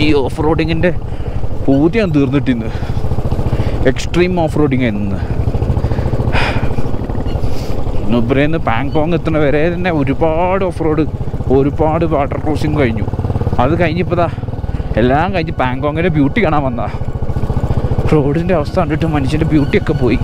ഈ ഓഫ് റോഡിങ്ങിൻ്റെ പൂതി ഞാൻ തീർന്നിട്ടിന്ന് എക്സ്ട്രീം ഓഫ് റോഡിങ് ആയിരുന്നു നുബ്രേന്ന് പാങ്കോങ് എത്തുന്ന വരെ തന്നെ ഒരുപാട് ഓഫ് റോഡ് ഒരുപാട് വാട്ടർ ക്രോസിങ് കഴിഞ്ഞു അത് കഴിഞ്ഞിപ്പോതാ എല്ലാം കഴിഞ്ഞ് പാങ്കോങ്ങിൻ്റെ ബ്യൂട്ടി കാണാൻ വന്നാ റോഡിൻ്റെ അവസ്ഥ കണ്ടിട്ട് മനുഷ്യൻ്റെ ബ്യൂട്ടിയൊക്കെ പോയി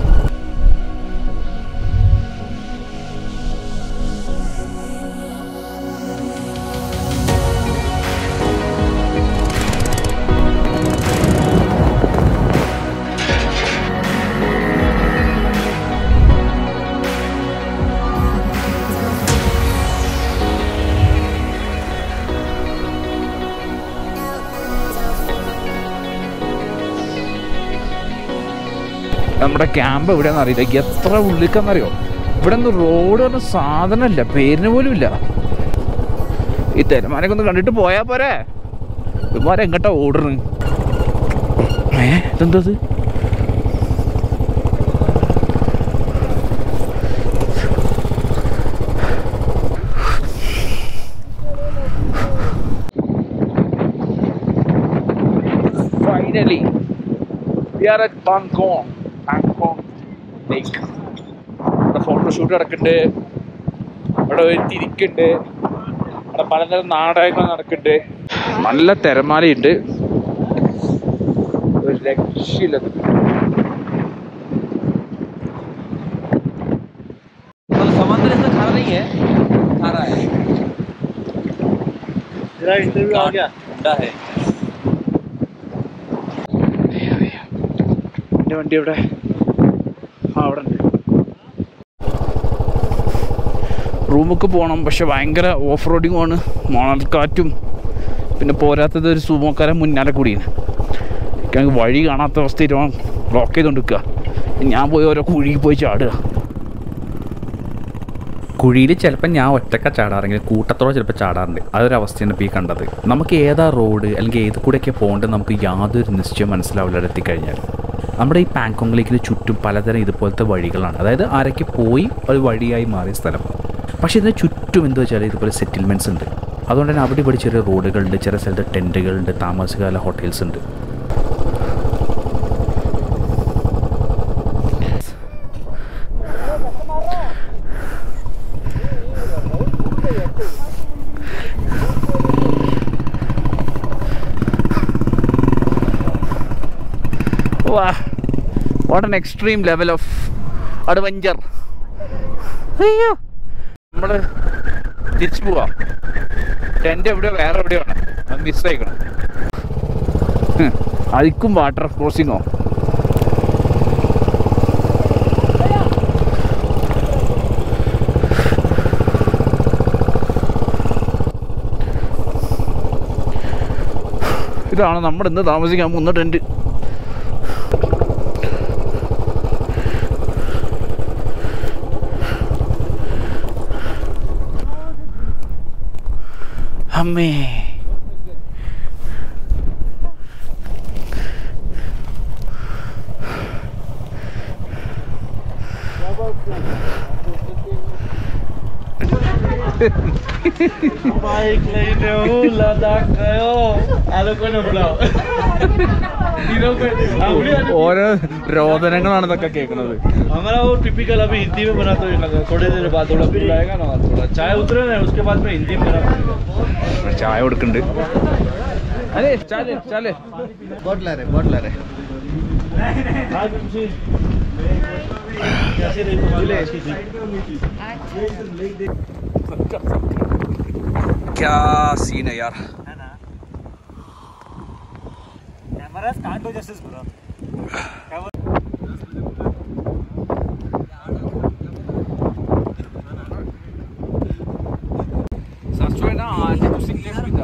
നമ്മുടെ ക്യാമ്പ് എവിടെയാണെന്ന് അറിയില്ല എത്ര ഉള്ളിക്കാന്നറിയോ ഇവിടെ ഒന്നും റോഡ് പറഞ്ഞ സാധനമല്ല പേരിന് പോലും ഇല്ല ഈ തെരമാനൊക്കെ ഒന്ന് കണ്ടിട്ട് പോയാ പോരെ ഇവന്മാരെ എങ്ങോട്ടാ ഓടുന്നു ഏ ഇതെന്തത് finally we are at Pangong Pangong lake ഇവിടെ ഫോട്ടോഷൂട്ട് നടക്കുന്നുണ്ട് ഇവിടെ ഒരു തിരിക്കുന്നുണ്ട് ഇവിടെ പലതരം നാടകങ്ങൾ നടക്കുന്നുണ്ട് നല്ല തിരമാലയുണ്ട് ഒരു രക്ഷയില്ലത് समंदर इसमें खाना नहीं है खा रहा है तेरा इंटरव्यू आ गया ठंडा है എൻ്റെ വണ്ടി എവിടെ ആ അവിടെ ഉണ്ട് റൂമൊക്കെ പോകണം പക്ഷെ ഭയങ്കര ഓഫ് റോഡിങ്ങുമാണ് മണൽക്കാറ്റും പിന്നെ പോരാത്തത് ഒരു സുമോക്കാരൻ മുന്നാലെ കൂടിയാണ് എനിക്ക് വഴി കാണാത്ത അവസ്ഥയിൽ ബ്ലോക്ക് ചെയ്തുകൊണ്ട് നിൽക്കുക ഞാൻ പോയി ഓരോ കുഴിയിൽ പോയി ചാടുക കുഴിയിൽ ചിലപ്പോൾ ഞാൻ ഒറ്റക്ക ചാടാറെങ്കിൽ കൂട്ടത്തോടെ ചിലപ്പോൾ ചാടാറുണ്ട് അതൊരവസ്ഥയാണ് ഇപ്പോൾ ഈ കണ്ടത് നമുക്ക് ഏതാ റോഡ് അല്ലെങ്കിൽ ഏത് കൂടെയൊക്കെ പോകേണ്ടത് നമുക്ക് യാതൊരു നിശ്ചയം മനസ്സിലാവില്ല അവിടെ എത്തിക്കഴിഞ്ഞാൽ നമ്മുടെ ഈ പാങ്കോങ് ലേക്കിന് ചുറ്റും പലതരം ഇതുപോലത്തെ വഴികളാണ് അതായത് ആരൊക്കെ പോയി ഒരു വഴിയായി മാറിയ സ്ഥലം പക്ഷേ ഇതിന് ചുറ്റും എന്താ വെച്ചാൽ ഇതുപോലെ സെറ്റിൽമെൻറ്റ്സ് ഉണ്ട് അതുകൊണ്ട് തന്നെ അവിടെ ഇവിടെ ചെറിയ റോഡുകളുണ്ട് ചില സ്ഥലത്ത് ടെൻറ്റുകളുണ്ട് താമസകാല ഹോട്ടൽസ് ഉണ്ട് വാ what an extreme level of adventure അയ്യോ നമ്മൾ തിരിച്ചു പോവാ ടെൻ്റ് എവിടെയോ വേറെ എവിടെയോ ആണ് അത് മിസ്സായിക്കണം അതിക്കും വാട്ടർ ക്രോസിങ്ങോ ഇതാണ് നമ്മുടെ ഇന്ന് താമസിക്കാൻ പോകുന്ന ടെൻറ്റ് അമ്മേ बाइक लઈને હું લદાખ ગયો આ લોકોને બોલાવો ઈ લોકો हमने ഓരോ രോദനങ്ങളാണ് ഇതൊക്കെ കേൾക്കുന്നത് हमारा वो टिपिकल अभी हिंदी में बना तो लगा थोड़ी देर बाद थोड़ा बुलाएगा ना थोड़ा चाय उतरे ना उसके बाद में हिंदी में बना पड़ेगा ചായ കൊടുക്കുന്നുണ്ട് അതെ ചാലേ ചാലേ बोतला रे बोतला रे आज तुमसे कैसे रही तुम्हारी आज की क्या सीन है यार कैमरा स्टार्ट हो जैसे पूरा सच में ना आज तो सिंगलेस भी था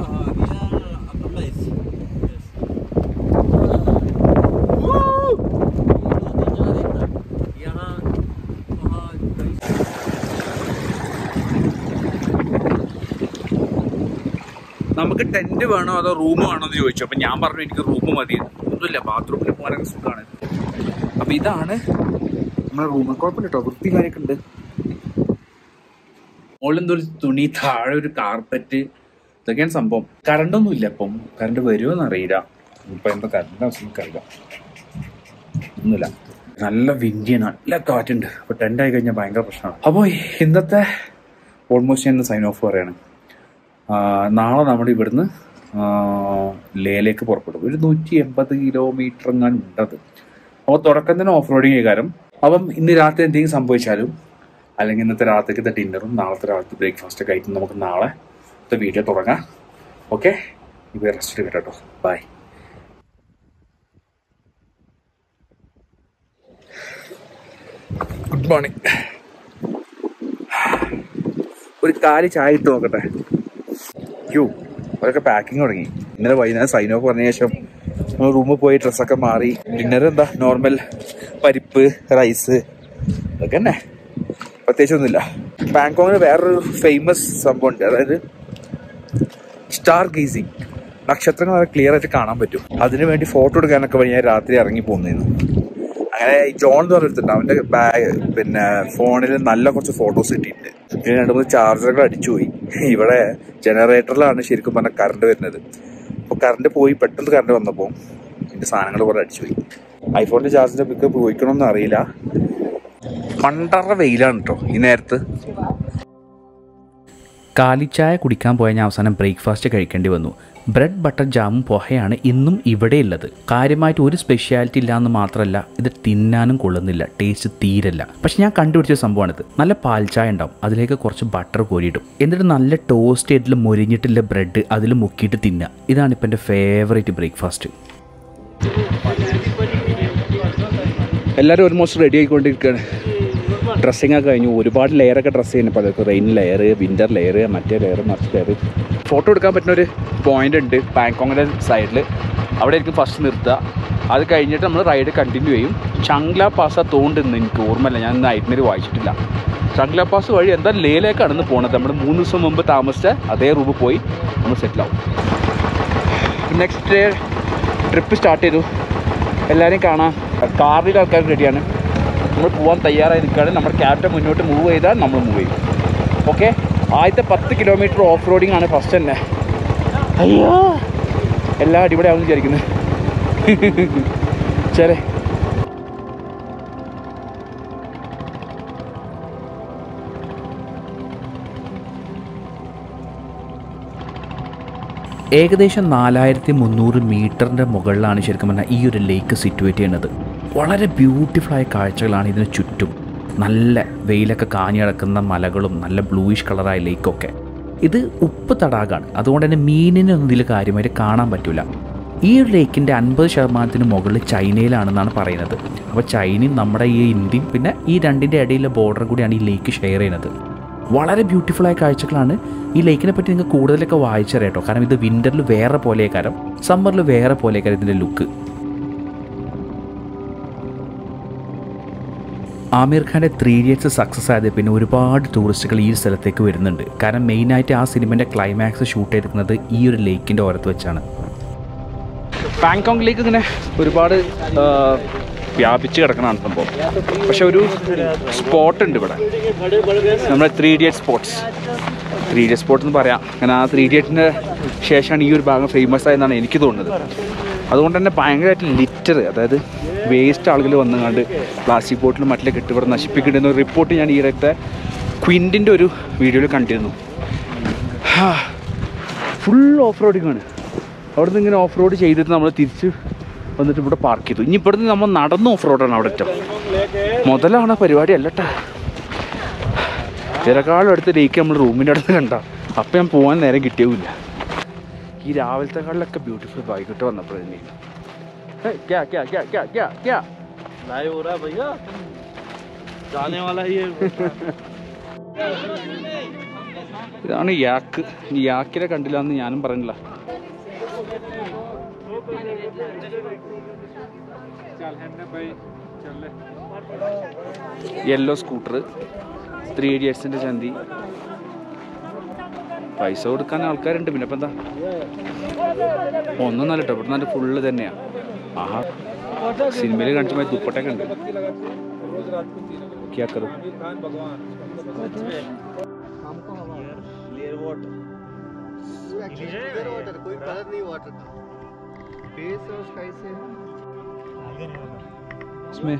നമുക്ക് ടെന്റ് വേണോ അതോ റൂം വേണോ എന്ന് ചോദിച്ചു അപ്പൊ ഞാൻ പറഞ്ഞു എനിക്ക് റൂം മതി ഒന്നുമില്ല ബാത്റൂമിൽ പോകാനൊക്കെ സുഖമാണ് അപ്പൊ ഇതാണ് നമ്മുടെ റൂം കുഴപ്പമില്ല കേട്ടോ വൃത്തി കാര്യമൊക്കെ ഉണ്ട് മുകളിൽ എന്തോ ഒരു തുണി താഴെ ഒരു കാർപ്പറ്റ് ഇതൊക്കെയാണ് സംഭവം കറണ്ട് ഒന്നും ഇല്ല ഇപ്പം കറണ്ട് വരുമോ അറിയില്ല ഇപ്പൊ എന്താ കറണ്ട് അവസ്ഥ അറിയില്ല ഒന്നുമില്ല നല്ല വിൻഡിയ നല്ല കാറ്റുണ്ട് അപ്പൊ ടെന്റ് ആയി കഴിഞ്ഞാൽ ഭയങ്കര പ്രശ്നമാണ് അപ്പോൾ ഇന്നത്തെ ഓൾമോസ്റ്റ് ഞാൻ സൈൻ ഓഫ് പറയാണ് ആ, നാളെ നമ്മൾ ഇവിടുന്ന് ആ, ലേയിലേക്ക് പുറപ്പെടും ഒരു നൂറ്റി എൺപത് കിലോമീറ്റർ എങ്ങാനും ഉണ്ടത് അപ്പോൾ തുടക്കം തന്നെ ഓഫ് റോഡിങ് കാരണം അപ്പം ഇന്ന് രാത്രി എന്തെങ്കിലും സംഭവിച്ചാലും അല്ലെങ്കിൽ ഇന്നത്തെ രാത്രിക്കത്തെ ഡിന്നറും നാളത്തെ രാത്രി ബ്രേക്ക്ഫാസ്റ്റ് ഒക്കെ ആയിട്ട് നമുക്ക് നാളെ വീഡിയോ തുടങ്ങാം ഓക്കെ ഇപ്പോൾ റെസ്റ്റ് എടുക്കട്ടെ കേട്ടോ ബൈ ഗുഡ് മോർണിംഗ് ഒരു കാലി ചായ ഇട്ട് നോക്കട്ടെ യോ അതൊക്കെ പാക്കിംഗ് തുടങ്ങി ഇന്നലെ വൈകുന്നേരം സൈൻ ഓഫ് പറഞ്ഞ ശേഷം നമ്മൾ റൂമിൽ പോയി ഡ്രസ്സൊക്കെ മാറി ഡിന്നർ എന്താ നോർമൽ പരിപ്പ് റൈസ് അതൊക്കെ തന്നെ പ്രത്യേകിച്ചൊന്നുമില്ല ബാങ്കോങ്ങിന് വേറൊരു ഫേമസ് സംഭവം ഉണ്ട് അതായത് സ്റ്റാർ ഗീസിങ് നക്ഷത്രങ്ങൾ വളരെ ക്ലിയർ ആയിട്ട് കാണാൻ പറ്റും അതിനു വേണ്ടി ഫോട്ടോ എടുക്കാനൊക്കെ വഴി ഞാൻ രാത്രി ഇറങ്ങി പോകുന്നതായിരുന്നു അങ്ങനെ ഈ ജോൺ എന്ന് പറഞ്ഞിട്ടുണ്ട് അവന്റെ ബാഗ് പിന്നെ ഫോണിൽ നല്ല കുറച്ച് ഫോട്ടോസ് കിട്ടിയിട്ടുണ്ട് പിന്നെ രണ്ട് മൂന്ന് ചാർജറുകൾ അടിച്ചുപോയി ഇവിടെ ജനറേറ്ററിലാണ് ശരിക്കും പറഞ്ഞ കറണ്ട് വരുന്നത് അപ്പോൾ കറണ്ട് പോയി പെട്ടെന്ന് കറണ്ട് വന്നപ്പോൾ എന്റെ സാധനങ്ങൾ കുറെ അടിച്ചുപോയി ഐഫോണിന്റെ ചാർജിന്റെ പിക്കപ്പ് പോയിക്കണമെന്ന് അറിയില്ല മണ്ടറ വെയിലാണ് കേട്ടോ ഈ നേരത്ത് കാലിച്ചായ കുടിക്കാൻ പോയ ഞാൻ അവസാനം ബ്രേക്ക്ഫാസ്റ്റ് കഴിക്കേണ്ടി വന്നു ബ്രെഡ് ബട്ടർ ജാമും പൊഹയാണ് ഇന്നും ഇവിടെയുള്ളത് കാര്യമായിട്ട് ഒരു സ്പെഷ്യാലിറ്റി ഇല്ല എന്ന് മാത്രമല്ല ഇത് തിന്നാനും കൊള്ളുന്നില്ല ടേസ്റ്റ് തീരല്ല പക്ഷെ ഞാൻ കണ്ടുപിടിച്ച സംഭവമാണിത് നല്ല പാൽച്ചായ ഉണ്ടാവും അതിലേക്ക് കുറച്ച് ബട്ടർ കോരിയിടും എന്നിട്ട് നല്ല ടോസ്റ്റ് ചെയ്തിട്ട് മൊരിഞ്ഞിട്ടുള്ള ബ്രെഡ് അതിൽ മുക്കിയിട്ട് തിന്നുക ഇതാണ് ഇപ്പം എൻ്റെ ഫേവറേറ്റ് ബ്രേക്ക്ഫാസ്റ്റ് എല്ലാവരും ഓൾമോസ്റ്റ് റെഡി ആയിക്കൊണ്ടിരിക്കുകയാണ് ഡ്രസ്സിങ് ഒക്കെ കഴിഞ്ഞു ഒരുപാട് ലെയറൊക്കെ ഡ്രസ്സ് ചെയ്യുന്നു പലർക്കും റെയിൻ ലെയർ വിൻ്റർ ലെയർ മറ്റേ ലെയർ മറ്റേ ലെയർ ഫോട്ടോ എടുക്കാൻ പറ്റുന്ന ഒരു പോയിന്റ് ഉണ്ട് പാങ്കോങ്ങിൻ്റെ സൈഡിൽ അവിടെ ആയിരിക്കും ഫസ്റ്റ് നിർത്തുക അത് കഴിഞ്ഞിട്ട് നമ്മൾ റൈഡ് കണ്ടിന്യൂ ചെയ്യും ചങ്ല പാസ തോണ്ടെന്ന് എനിക്ക് ഓർമ്മയില്ല ഞാൻ ഇന്ന് ഐറ്റിനറി വായിച്ചിട്ടില്ല ചങ്ല പാസ് വഴി എന്താ ലേയിലേക്കാണ് ഇന്ന് പോണത് നമ്മൾ മൂന്ന് ദിവസം മുമ്പ് താമസിച്ച അതേ റൂമിൽ പോയി നമ്മൾ സെറ്റിൽ ആവും നെക്സ്റ്റ് ഡേ ട്രിപ്പ് സ്റ്റാർട്ട് ചെയ്തു എല്ലാവരെയും കാണാം കാറിൽ ആൾക്കാർ റെഡിയാണ് നമ്മൾ പോകാൻ തയ്യാറായി നിൽക്കുകയാണ് നമ്മുടെ ക്യാപ്റ്റൻ മുന്നോട്ട് മൂവ് ചെയ്താൽ നമ്മൾ മൂവ് ചെയ്യും ഓക്കെ ആദ്യത്തെ പത്ത് കിലോമീറ്റർ ഓഫ് റോഡിംഗ് ആണ് ഫസ്റ്റ് തന്നെ അയ്യോ എല്ലാം അടിപൊളിയാവും വിചാരിക്കുന്നു ശരി ഏകദേശം നാലായിരത്തി മുന്നൂറ് മീറ്ററിൻ്റെ മുകളിലാണ് ശരിക്കും പറഞ്ഞാൽ ഈ ഒരു ലേക്ക് സിറ്റുവേറ്റ് ചെയ്യുന്നത് വളരെ ബ്യൂട്ടിഫുള്ളായ കാഴ്ചകളാണ് ഇതിന് ചുറ്റും നല്ല വെയിലൊക്കെ കാഞ്ഞു കിടക്കുന്ന മലകളും നല്ല ബ്ലൂയിഷ് കളറായ ലേക്കൊക്കെ ഇത് ഉപ്പ് തടാകമാണ് അതുകൊണ്ട് തന്നെ മീനിനൊന്നും ഇതിൽ കാര്യമായിട്ട് കാണാൻ പറ്റില്ല ഈ ഒരു ലേക്കിൻ്റെ അൻപത് ശതമാനത്തിന് മുകളിൽ ചൈനയിലാണെന്നാണ് പറയുന്നത് അപ്പോൾ ചൈനയും നമ്മുടെ ഈ ഇന്ത്യയും പിന്നെ ഈ രണ്ടിൻ്റെ ഇടയിലെ ബോർഡർ കൂടിയാണ് ഈ ലേക്ക് ഷെയർ ചെയ്യുന്നത് വളരെ ബ്യൂട്ടിഫുൾ ആയ കാഴ്ചകളാണ് ഈ ലേക്കിനെ പറ്റി നിങ്ങൾക്ക് കൂടുതലൊക്കെ വായിച്ചറിയാം കേട്ടോ കാരണം ഇത് വിൻ്ററിൽ വേറെ പോലെയേക്കാരം സമ്മറിൽ വേറെ പോലെയേക്കാരം ഇതിൻ്റെ ലുക്ക് ആമിർ ഖാൻ്റെ ത്രീ ഇഡിയറ്റ്സ് സക്സസ് ആയത് പിന്നെ ഒരുപാട് ടൂറിസ്റ്റുകൾ ഈ ഒരു സ്ഥലത്തേക്ക് വരുന്നുണ്ട് കാരണം മെയിനായിട്ട് ആ സിനിമൻ്റെ ക്ലൈമാക്സ് ഷൂട്ട് ചെയ്തിരിക്കുന്നത് ഈ ഒരു ലേക്കിൻ്റെ ഓരത്ത് വെച്ചാണ് പാങ്കോങ്ങിലേക്ക് ഇങ്ങനെ ഒരുപാട് ആ, വ്യാപിച്ച് കിടക്കണതാണ് സംഭവം പക്ഷെ ഒരു സ്പോട്ട് ഉണ്ട് ഇവിടെ നമ്മുടെ three idiot spots three idiot spot എന്ന് പറയാം അങ്ങനെ ആ ത്രീ ഇഡിയറ്റിൻ്റെ ശേഷമാണ് ഈ ഒരു ഭാഗം ഫേമസ് ആയെന്നാണ് എനിക്ക് തോന്നുന്നത് അതുകൊണ്ട് തന്നെ ഭയങ്കരമായിട്ട് ലിറ്റർ അതായത് വേസ്റ്റ് ആളുകൾ വന്നുകൊണ്ട് പ്ലാസ്റ്റിക് ബോട്ടിലും മറ്റിലൊക്കെ ഇട്ട് ഇവിടെ നശിപ്പിക്കേണ്ടുന്ന ഒരു റിപ്പോർട്ട് ഞാൻ ഈയിടത്തെ ക്വിൻറ്റിൻ്റെ ഒരു വീഡിയോയിൽ കണ്ടിരുന്നു ഫുൾ ഓഫ് റോഡിങ് ആണ് അവിടെ നിന്ന് ഇങ്ങനെ ഓഫ് റോഡ് ചെയ്തിട്ട് നമ്മൾ തിരിച്ച് വന്നിട്ട് ഇവിടെ പാർക്ക് ചെയ്തു ഇനി ഇവിടുന്ന് നമ്മൾ നടന്ന് ഓഫ് റോഡാണ് അവിടെ ഏറ്റവും മുതലാണ് പരിപാടി അല്ലട്ടാ ചിലക്കാളും അടുത്ത് ലേക്ക് നമ്മൾ റൂമിൻ്റെ അടുത്ത് കണ്ട അപ്പം ഞാൻ പോകാൻ നേരം കിട്ടിയുമില്ല ഈ രാവിലത്തെ കാളിലൊക്കെ ബ്യൂട്ടിഫുൾ ബൈക്കിട്ട് വന്നപ്പോൾ തന്നെയാണ് ഏയ്, ക്യാ ക്യാ ക്യാ ക്യാ ക്യാ ക്യാ लाइव हो रहा है भैया जाने वाला ही है ഇതാണ് യാക്ക് ഈ യാക്കിനെ കണ്ടില്ല എന്ന് ഞാനും പറഞ്ഞില്ല യെല്ലോ സ്കൂട്ടർ ത്രീ ഇഡിയറ്റ്സിന്റെ ചന്തി പൈസ കൊടുക്കാൻ ആൾക്കാരുണ്ട് പിന്നെ ഇപ്പം എന്താ ഒന്നും നല്ല കേട്ടോ ഇവിടെ നല്ല ഫുള്ള് തന്നെയാ ആഹാ സിനിമയിൽ കാണിച്ച മാതിരി ദുപ്പട്ടൊക്കെ ഉണ്ട് ക്യാ കറും एक्चुअली क्लियर वाटर कोई कलर नहीं वाटर का फेस और स्काई से इसमें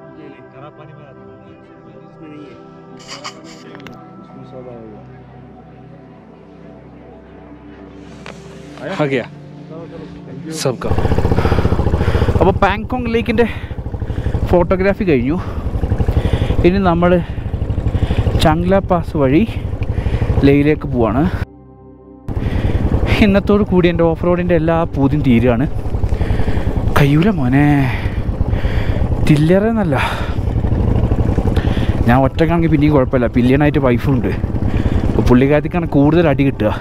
आ गया सबका അപ്പോൾ പാങ്കോങ് ലേക്കിൻ്റെ ഫോട്ടോഗ്രാഫി കഴിഞ്ഞു ഇനി നമ്മൾ ചാങ്ല പാസ് വഴി ലേയിലേക്ക് പോവാണ് ഇന്നത്തോട് കൂടി എൻ്റെ ഓഫ് റോഡിൻ്റെ എല്ലാ പൂതിയും തീരുകയാണ് കയ്യൂല മോനെ തില്ലറെന്നല്ല ഞാൻ ഒറ്റക്കാണെങ്കിൽ പിന്നെയും കുഴപ്പമില്ല പില്യനായിട്ട് വൈഫുണ്ട് അപ്പോൾ പുള്ളിക്കാരത്തിക്കാണ് കൂടുതൽ അടി കിട്ടുക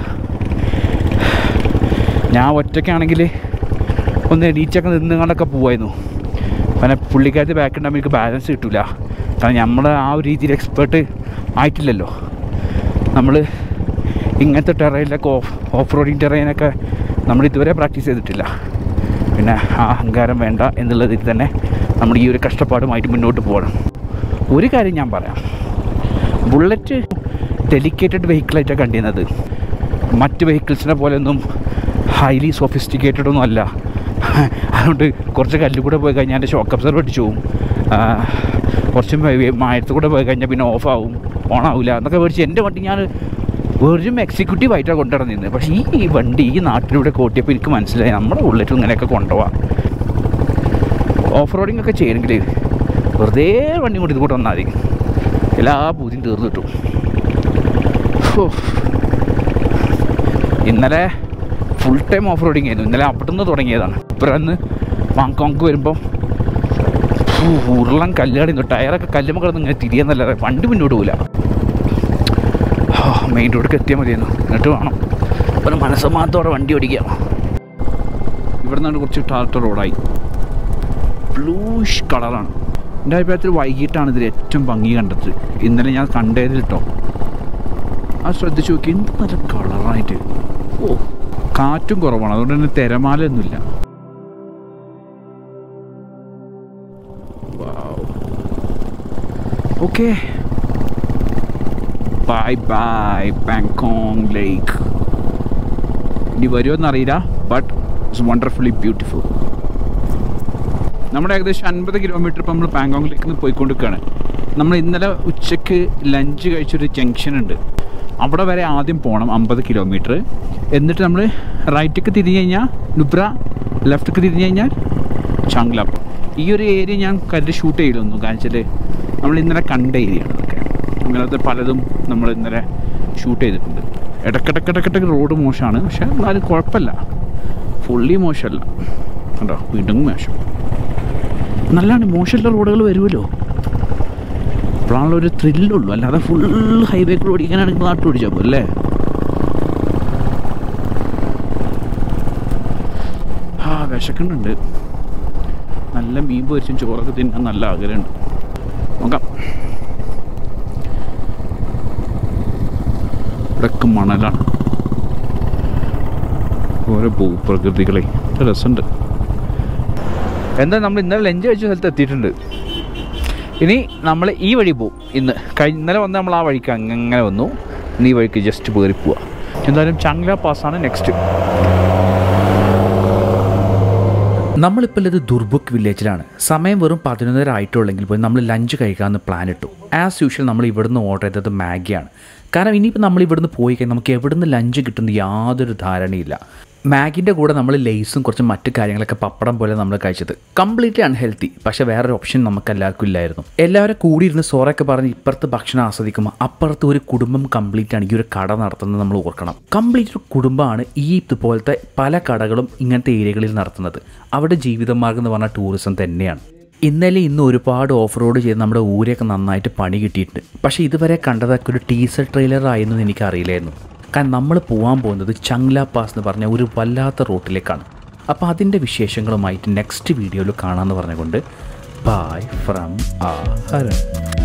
ഞാൻ ഒറ്റയ്ക്കാണെങ്കിൽ ഒന്ന് എണീച്ചൊക്കെ നിന്ന് കണ്ടൊക്കെ പോവായിരുന്നു പിന്നെ പുള്ളിക്കാരത്തി ബാക്ക് ഉണ്ടാകുമ്പോൾ എനിക്ക് ബാലൻസ് കിട്ടില്ല കാരണം നമ്മൾ ആ ഒരു രീതിയിൽ എക്സ്പേർട്ട് ആയിട്ടില്ലല്ലോ നമ്മൾ ഇങ്ങനത്തെ ടെറയിലൊക്കെ ഓഫ് ഓഫ് റോഡിങ് ടെറയിനൊക്കെ നമ്മൾ ഇതുവരെ പ്രാക്ടീസ് ചെയ്തിട്ടില്ല പിന്നെ ആ അഹങ്കാരം വേണ്ട എന്നുള്ളതിൽ തന്നെ നമ്മൾ ഈ ഒരു കഷ്ടപ്പാടുമായിട്ട് മുന്നോട്ട് പോകണം ഒരു കാര്യം ഞാൻ പറയാം ബുള്ളറ്റ് ഡെലിക്കേറ്റഡ് വെഹിക്കിളായിട്ടാണ് കണ്ടിരുന്നത് മറ്റ് വെഹിക്കിൾസിനെ പോലെയൊന്നും ഹൈലി സോഫിസ്റ്റിക്കേറ്റഡ് ഒന്നും അല്ല അതുകൊണ്ട് കുറച്ച് കല്ല് കൂടെ പോയി കഴിഞ്ഞാൽ എൻ്റെ ഷോക്ക് അബ്സർവ് അടിച്ചു പോകും ആ, കുറച്ച് മ- മഴയത്ത് കൂടെ പോയി കഴിഞ്ഞാൽ പിന്നെ ഓഫ് ആവും ഓൺ ആവില്ല എന്നൊക്കെ മേടിച്ച് എൻ്റെ വണ്ടി ഞാൻ വെറും എക്സിക്യൂട്ടീവ് ആയിട്ടാണ് കൊണ്ടുവരുന്നത് പക്ഷേ ഈ വണ്ടി ഈ നാട്ടിലൂടെ കോട്ടിയപ്പോൾ എനിക്ക് മനസ്സിലായി നമ്മുടെ ബുള്ളറ്റും ഇങ്ങനെയൊക്കെ കൊണ്ടുപോകാം ഓഫ് റോഡിംഗ് ഒക്കെ ചെയ്യണമെങ്കിൽ വെറുതെ വണ്ടി കൊണ്ട് ഇത് കൂടെ വന്നാൽ മതി എല്ലാ പൂതിയും തീർന്നു കിട്ടും ഹോ. ഇന്നലെ ഫുൾ ടൈം ഓഫ് റോഡിങ് ആയിരുന്നു ഇന്നലെ അവിടെ നിന്ന് തുടങ്ങിയതാണ് ഇപ്പം അന്ന് മാങ്കോങ്ക് വരുമ്പം ഫു, ഉരുളൻ കല്ലുകളിന്ന് ടയറൊക്കെ കല്ലുമ്പോൾ കിടന്ന് ഇങ്ങനെ തിരിയെന്നല്ലാതെ വണ്ടി മുന്നോട്ട് പോകില്ല മെയിൻ റോഡിലേക്ക് എത്തിയാൽ മതിയായിരുന്നു എന്നിട്ട് വേണം ഒരു മനസ്സമാത്തോടെ വണ്ടി ഓടിക്കാം ഇവിടെ നിന്നാണ് കുറച്ച് ടാർട്ട റോഡായി ബ്ലൂഷ് കളറാണ് എൻ്റെ അഭിപ്രായത്തിൽ വൈകിട്ടാണ് ഇതിൽ ഏറ്റവും ഭംഗി കണ്ടത് ഇന്നലെ ഞാൻ കണ്ടതിൽ കേട്ടോ ആ ശ്രദ്ധിച്ചു നോക്കി എന്ത് നല്ല കളറായിട്ട് ഓ കാറ്റും കുറവാണ് അതുകൊണ്ട് തന്നെ തിരമാലയൊന്നുമില്ല okay bye bye Pangong lake ഇനി വരുമോ അറിയില്ല ബട്ട് ഇറ്റ്സ് വണ്ടർഫുള്ളി ബ്യൂട്ടിഫുൾ നമ്മുടെ ഏകദേശം അൻപത് കിലോമീറ്റർ ഇപ്പോൾ നമ്മൾ പാങ്കോങ്ങിലേക്ക് നിന്ന് പോയിക്കൊണ്ടിരിക്കുകയാണ് നമ്മൾ ഇന്നലെ ഉച്ചയ്ക്ക് ലഞ്ച് കഴിച്ചൊരു ജംഗ്ഷൻ ഉണ്ട് അവിടെ വരെ ആദ്യം പോകണം അമ്പത് കിലോമീറ്റർ എന്നിട്ട് നമ്മൾ റൈറ്റിക്ക് തിരിഞ്ഞ് കഴിഞ്ഞാൽ നുബ്ര ലെഫ്റ്റിക്ക് തിരിഞ്ഞ് കഴിഞ്ഞാൽ ചാങ്ലാപ്പ് ഈ ഒരു ഏരിയ ഞാൻ കല്ല് ഷൂട്ട് ചെയ്തിരുന്നു കാരണം വെച്ചാൽ നമ്മൾ ഇന്നലെ കണ്ട ഏരിയ ആണ് അതൊക്കെ അങ്ങനത്തെ പലതും നമ്മൾ ഇന്നലെ ഷൂട്ട് ചെയ്തിട്ടുണ്ട് ഇടക്കിടക്കിടക്കിടക്ക് റോഡ് മോശമാണ് പക്ഷെ എന്നാലും കുഴപ്പമില്ല ഫുള്ളി മോശമല്ല കണ്ടോ വീണ്ടും മോശം നല്ലതാണ് മോശമുള്ള റോഡുകൾ വരുമല്ലോ അപ്പോഴാണല്ലോ ഒരു ത്രില്ലുള്ളൂ അല്ലാതെ ഫുൾ ഹൈവേ കൂടെ ഓടിക്കാനാണെങ്കിൽ നാട്ടിൽ ഓടിച്ചാൽ പോകും അല്ലേ ആ വിശക്കുന്നുണ്ട് നല്ല മീൻ പൊരിച്ചും ചോറൊക്കെ തിന്നാൻ നല്ല ആഗ്രഹമുണ്ട് നോക്കാം ഇവിടെയൊക്കെ മണലാണ് ഓരോ ഭൂപ്രകൃതികളെ നല്ല രസമുണ്ട് എന്താ നമ്മൾ ഇന്നലെ ലഞ്ച് കഴിച്ച സ്ഥലത്ത് എത്തിയിട്ടുണ്ട് ഇനി നമ്മൾ ഈ വഴി പോവും ഇന്ന് കഴിഞ്ഞ ഇന്നലെ വന്ന് നമ്മൾ ആ വഴിക്ക് അങ്ങനെ വന്നു ഇന്ന് ഈ വഴിക്ക് ജസ്റ്റ് കയറി പോവാ എന്തായാലും ചാങ്ല പാസ്സാണ് നെക്സ്റ്റ് നമ്മളിപ്പോൾ ഇത് ദുർബുക്ക് വില്ലേജിലാണ് സമയം വെറും പതിനൊന്നര ആയിട്ടുള്ളെങ്കിൽ പോയി നമ്മൾ ലഞ്ച് കഴിക്കാമെന്ന് പ്ലാൻ ഇട്ടു ആസ് യൂഷ്വൽ നമ്മൾ ഇവിടുന്ന് ഓർഡർ ചെയ്തത് മാഗിയാണ് കാരണം ഇനിയിപ്പോൾ നമ്മൾ ഇവിടുന്ന് പോയി കഴിഞ്ഞാൽ നമുക്ക് എവിടുന്ന് ലഞ്ച് കിട്ടുന്ന യാതൊരു ധാരണയില്ല മാഗിൻ്റെ കൂടെ നമ്മൾ ലേസും കുറച്ച് മറ്റു കാര്യങ്ങളൊക്കെ പപ്പടം പോലെ നമ്മൾ കഴിച്ചത് കംപ്ലീറ്റ്ലി അൺഹെൽത്തി പക്ഷേ വേറൊരു ഓപ്ഷൻ നമുക്ക് എല്ലാവർക്കും ഇല്ലായിരുന്നു എല്ലാവരും കൂടി ഇരുന്ന് സോറൊക്കെ പറഞ്ഞ് ഇപ്പുറത്ത് ഭക്ഷണം ആസ്വദിക്കുമ്പോൾ അപ്പുറത്ത് ഒരു കുടുംബം കംപ്ലീറ്റ് ആണ് ഈ ഒരു കട നടത്തുന്നത് നമ്മൾ ഓർക്കണം കംപ്ലീറ്റ് ഒരു കുടുംബമാണ് ഈ ഇതുപോലത്തെ പല കടകളും ഇങ്ങനത്തെ ഏരിയകളിൽ നടത്തുന്നത് അവിടെ ജീവിതമാർഗം എന്ന് പറഞ്ഞാൽ ടൂറിസം തന്നെയാണ് ഇന്നലെ ഇന്ന് ഒരുപാട് ഓഫ് റോഡ് ചെയ്ത് നമ്മുടെ ഊരൊക്കെ നന്നായിട്ട് പണി കിട്ടിയിട്ടുണ്ട് പക്ഷേ ഇതുവരെ കണ്ടതൊക്കെ ഒരു ടീസർ ട്രെയിലർ ആയിരുന്നു എന്ന് എനിക്ക് അറിയില്ലായിരുന്നു കാരണം നമ്മൾ പോകാൻ പോകുന്നത് ചങ്ല പാസ് എന്ന് പറഞ്ഞ ഒരു വല്ലാത്ത റൂട്ടിലേക്കാണ് അപ്പോൾ അതിൻ്റെ വിശേഷങ്ങളുമായിട്ട് നെക്സ്റ്റ് വീഡിയോയിൽ കാണാമെന്ന് പറഞ്ഞുകൊണ്ട് ബായ് ഫ്രം ആ ഹരൻ